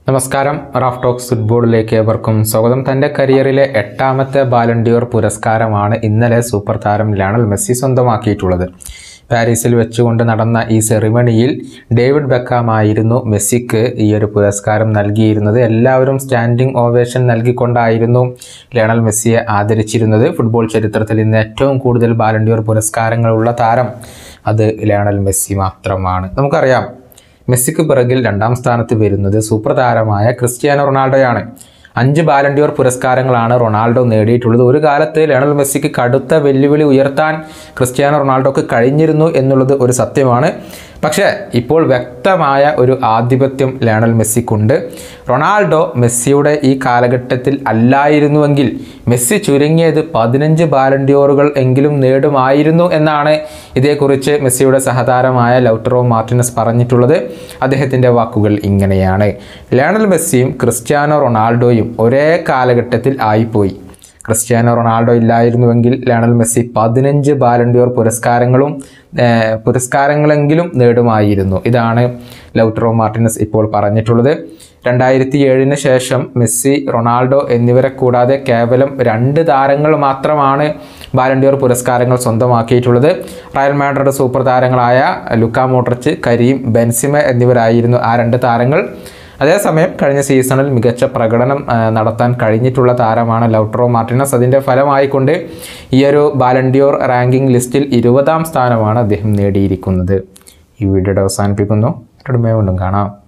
നമസ്കാരം Raf talks ഫുട്ബോളിലേക്ക് ഏവർക്കും സ്വാഗതം തൻ്റെ കരിയറിലെ എട്ടാമത്തെ ബാലൻഡിയോർ പുരസ്കാരമാണ് ഇന്നലെ സൂപ്പർ താരം ലയണൽ മെസ്സി സ്വന്തമാക്കിയിട്ടുള്ളത് പാരീസിൽ വെച്ചുകൊണ്ട് നടന്ന ഈ സെറിമണിയിൽ ഡേവിഡ് ബെക്കാം ആയിരുന്നു മെസ്സിക്ക് ഈ ഒരു പുരസ്കാരം നൽകിയിരുന്നത് എല്ലാവരും സ്റ്റാൻഡിംഗ് ഓവേഷൻ നൽകിക്കൊണ്ടായിരുന്നു ലയണൽ മെസ്സിയെ ആദരിച്ചിരുന്നത് ഫുട്ബോൾ ചരിത്രത്തിൽ ഇന്ന് ഏറ്റവും കൂടുതൽ ബാലൻഡിയോർ പുരസ്കാരങ്ങളുള്ള താരം അത് ലയണൽ മെസ്സി മാത്രമാണ് നമുക്കറിയാം മെസ്സിക്ക് പിറകിൽ രണ്ടാം സ്ഥാനത്ത് വരുന്നത് സൂപ്പർ താരമായ ക്രിസ്ത്യാനോ റൊണാൾഡോയാണ് അഞ്ച് ബാലൻഡിയോർ പുരസ്കാരങ്ങളാണ് റൊണാൾഡോ നേടിയിട്ടുള്ളത് ഒരു കാലത്ത് ലയണൽ മെസ്സിക്ക് കടുത്ത വെല്ലുവിളി ഉയർത്താൻ ക്രിസ്ത്യാനോ റൊണാൾഡോക്ക് കഴിഞ്ഞിരുന്നു എന്നുള്ളത് ഒരു സത്യമാണ് പക്ഷേ ഇപ്പോൾ വ്യക്തമായ ഒരു ആധിപത്യം ലയണൽ മെസ്സിക്കുണ്ട് റൊണാൾഡോ മെസ്സിയുടെ ഈ കാലഘട്ടത്തിൽ അല്ലായിരുന്നുവെങ്കിൽ മെസ്സി ചുരുങ്ങിയത് പതിനഞ്ച് ബാലൻഡിയോറുകൾ എങ്കിലും നേടുമായിരുന്നു എന്നാണ് ഇതേക്കുറിച്ച് മെസ്സിയുടെ സഹതാരമായ ലൗട്ടറോ മാർട്ടിനസ് പറഞ്ഞിട്ടുള്ളത് അദ്ദേഹത്തിൻ്റെ വാക്കുകൾ ഇങ്ങനെയാണ് ലയണൽ മെസ്സിയും ക്രിസ്ത്യാനോ റൊണാൾഡോയും ഒരേ കാലഘട്ടത്തിൽ ആയിപ്പോയി ക്രിസ്ത്യാനോ റൊണാൾഡോ ഇല്ലായിരുന്നുവെങ്കിൽ ലയണൽ മെസ്സി പതിനഞ്ച് ബാലൻഡിയോർ പുരസ്കാരങ്ങളും ഏഹ്, പുരസ്കാരങ്ങളെങ്കിലും നേടുമായിരുന്നു ഇതാണ് ലൗട്രോ മാർട്ടിനസ് ഇപ്പോൾ പറഞ്ഞിട്ടുള്ളത് രണ്ടായിരത്തി ഏഴിന് ശേഷം മെസ്സി റൊണാൾഡോ എന്നിവരെ കൂടാതെ കേവലം രണ്ട് താരങ്ങൾ മാത്രമാണ് ബാലൻഡിയോർ പുരസ്കാരങ്ങൾ സ്വന്തമാക്കിയിട്ടുള്ളത് റയൽ മാഡ്രിഡ് സൂപ്പർ താരങ്ങളായ ലുക്ക മോട്രിച്ച് കരീം ബെൻസിമ എന്നിവരായിരുന്നു ആ രണ്ട് താരങ്ങൾ അതേസമയം കഴിഞ്ഞ സീസണിൽ മികച്ച പ്രകടനം ആ, നടത്താൻ കഴിഞ്ഞിട്ടുള്ള താരമാണ് ലൗട്രോ മാർട്ടിനസ് അതിൻ്റെ ഫലമായിക്കൊണ്ട് ഈ ഒരു ബാലൻഡിയോർ റാങ്കിംഗ് ലിസ്റ്റിൽ ഇരുപതാം സ്ഥാനമാണ് അദ്ദേഹം നേടിയിരിക്കുന്നത് ഈ വീഡിയോയുടെ അവസാനിപ്പിക്കുന്നു വീണ്ടും കാണാം